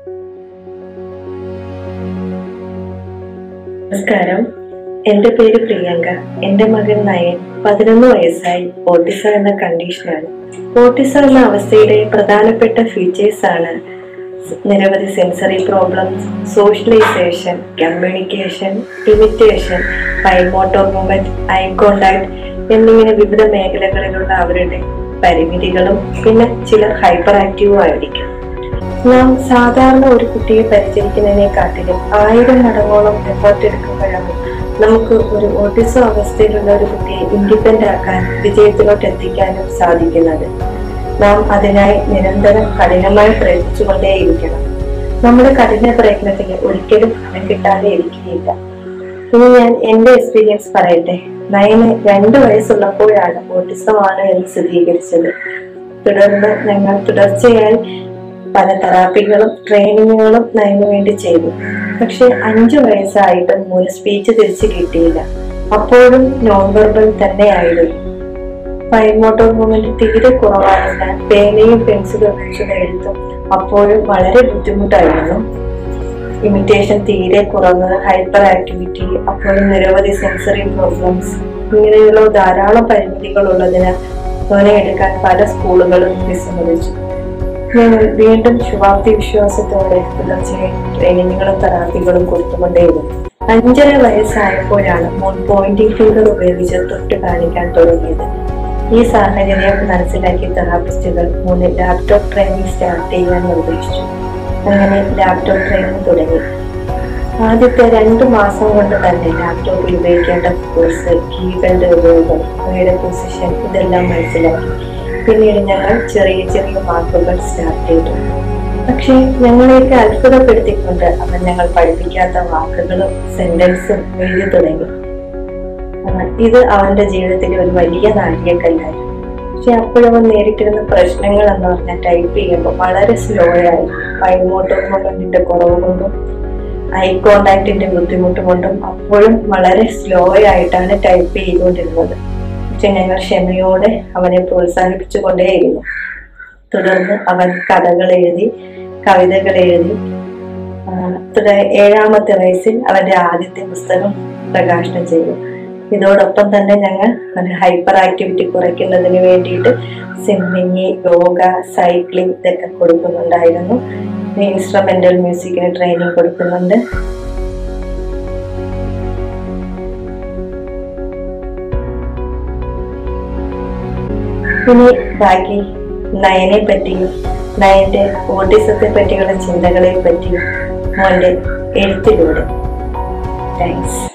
നമസ്കാരം എന്റെ പേര് പ്രിയങ്ക എന്റെ മകൻ നയൻ പതിനൊന്ന് വയസ്സായി ഓട്ടിസം എന്ന കണ്ടീഷനാണ് ഓട്ടിസം എന്ന അവസ്ഥയുടെ പ്രധാനപ്പെട്ട ഫീച്ചേഴ്സ് ആണ് നിരവധി sensory problems socialization communication imitation motor movement eye contact എന്നിങ്ങനെ വിവിധ മേഖലകളിലുള്ള അവരുടെ പരിമിതികളും പിന്നെ ചിലർ ഹൈപ്പർ ആക്റ്റീവും ആയിരിക്കും നാം സാധാരണ ഒരു കുട്ടിയെ പരിചരിക്കുന്നതിനെക്കാട്ടിലും ആയിരം മടങ്ങോളം എഫേർട്ട് എടുക്കുമ്പോഴാണ് നമുക്ക് ഒരു ഓട്ടിസം അവസ്ഥയിലുള്ള ഒരു കുട്ടിയെ ഇൻഡിപെൻഡ് ആക്കാൻ വിജയത്തിലോട്ട് എത്തിക്കാനും സാധിക്കുന്നത് നാം അതിനായി നിരന്തരം കഠിനമായി പ്രയത്നിച്ചുകൊണ്ടേയിരിക്കണം നമ്മുടെ കഠിന പ്രയത്നത്തിന് ഒരിക്കലും ഫലം കിട്ടാതെ ഇരിക്കുകയില്ല ഇനി ഞാൻ എന്റെ എക്സ്പീരിയൻസ് പറയട്ടെ നയന് രണ്ടു വയസ്സുള്ളപ്പോഴാണ് ഓട്ടിസമാണ് എന്ന് സ്ഥിരീകരിച്ചത് തുടർന്ന് ഞങ്ങൾ തുടർച്ചയായി പല തെറാപ്പികളും ട്രെയിനിങ്ങുകളും നയനു വേണ്ടി ചെയ്തു പക്ഷെ അഞ്ചു വയസ്സായിട്ടും ഒരു സ്പീച്ച് തിരിച്ചു കിട്ടിയില്ല അപ്പോഴും നോൺ വെർബൽ തന്നെയായിരുന്നു ഫൈൻ മോട്ടോർ മൂവ്മെന്റ് തീരെ കുറവായതിനാൽ പേനയും പെൻസിലും ഉപയോഗിച്ചുള്ള എഴുത്തും അപ്പോഴും വളരെ ബുദ്ധിമുട്ടായിരുന്നു ഇമിറ്റേഷൻ തീരെ കുറവ് ഹൈപ്പർ ആക്ടിവിറ്റി അപ്പോഴും നിരവധി സെൻസറി പ്രോബ്ലംസ് ഇങ്ങനെയുള്ള ധാരാളം പരിമിതികൾ ഉള്ളതിനാൽ അവനെ എടുക്കാൻ പല സ്കൂളുകളും വിസമ്മതിച്ചു ഞങ്ങൾ വീണ്ടും ശുഭാപ്തി വിശ്വാസത്തോടെ തുടർച്ചയായി ട്രെയിനിങ്ങുകളും തെറാപ്പികളും കൊടുത്തുകൊണ്ടേയിരുന്നു അഞ്ചര വയസ്സായപ്പോഴാണ് മോൻ പോയിന്റിംഗ് ഫിംഗർ ഉപയോഗിച്ച് തൊട്ട് കാണിക്കാൻ തുടങ്ങിയത് ഈ സാഹചര്യം മനസ്സിലാക്കിയ തെറാപ്പിസ്റ്റുകൾ മൂന്ന് ലാപ്ടോപ്പ് ട്രെയിനിങ് സ്റ്റാർട്ട് ചെയ്യാൻ നിർദ്ദേശിച്ചു അങ്ങനെ ലാപ്ടോപ്പ് ട്രെയിനിങ് തുടങ്ങി ആദ്യത്തെ രണ്ടു മാസം കൊണ്ട് തന്നെ ലാപ്ടോപ്പിൽ ഉപയോഗിക്കേണ്ട കോഴ്സ് കീകളുടെ ഉപയോഗം അവയുടെ പൊസിഷൻ ഇതെല്ലാം മനസ്സിലാക്കി പിന്നീട് ഞങ്ങൾ ചെറിയ ചെറിയ വാക്കുകൾ സ്റ്റാർട്ട് ചെയ്തു പക്ഷേ ഞങ്ങളെയൊക്കെ അത്ഭുതപ്പെടുത്തിക്കൊണ്ട് അവൻ ഞങ്ങൾ പഠിപ്പിക്കാത്ത വാക്കുകളും സെന്റൻസും എഴുതി തുടങ്ങി ആ, ഇത് അവന്റെ ജീവിതത്തിലെ ഒരു വലിയ നാഴികക്കല്ലായിരുന്നു പക്ഷെ അപ്പോഴവൻ നേരിട്ടിരുന്ന പ്രശ്നങ്ങൾ എന്ന് പറഞ്ഞാൽ ടൈപ്പ് ചെയ്യുമ്പോൾ വളരെ സ്ലോ ആയി കൈമോട്ടോ കൊണ്ടിന്റെ കുറവ് കൊണ്ടും ഐ കോണ്ടാക്ടിന്റെ ബുദ്ധിമുട്ട് കൊണ്ടും അപ്പോഴും വളരെ സ്ലോ ആയിട്ടാണ് ടൈപ്പ് ചെയ്തുകൊണ്ടിരുന്നത് പക്ഷെ ഞങ്ങൾ ക്ഷമയോടെ അവനെ പ്രോത്സാഹിപ്പിച്ചുകൊണ്ടേയിരുന്നു തുടർന്ന് അവൻ കഥകൾ എഴുതി കവിതകൾ എഴുതി ആ, തുട- ഏഴാമത്തെ വയസ്സിൽ അവന്റെ ആദ്യത്തെ പുസ്തകം പ്രകാശനം ചെയ്തു ഇതോടൊപ്പം തന്നെ ഞങ്ങൾ ഹൈപ്പർ ആക്ടിവിറ്റി കുറയ്ക്കുന്നതിന് വേണ്ടിയിട്ട് സ്വിമ്മിങ് യോഗ സൈക്ലിംഗ് ഇതൊക്കെ കൊടുക്കുന്നുണ്ടായിരുന്നു ഇൻസ്ട്രുമെന്റൽ മ്യൂസിക്കിന് ട്രെയിനിങ് കൊടുക്കുന്നുണ്ട് ഇനി ബാക്കി നയനെ പറ്റിയും നയന്റെ ഓട്ടിസത്തെ പറ്റിയുള്ള ചിന്തകളെ പറ്റിയും മോന്റെ എഴുത്തിലൂടെ താങ്ക്സ്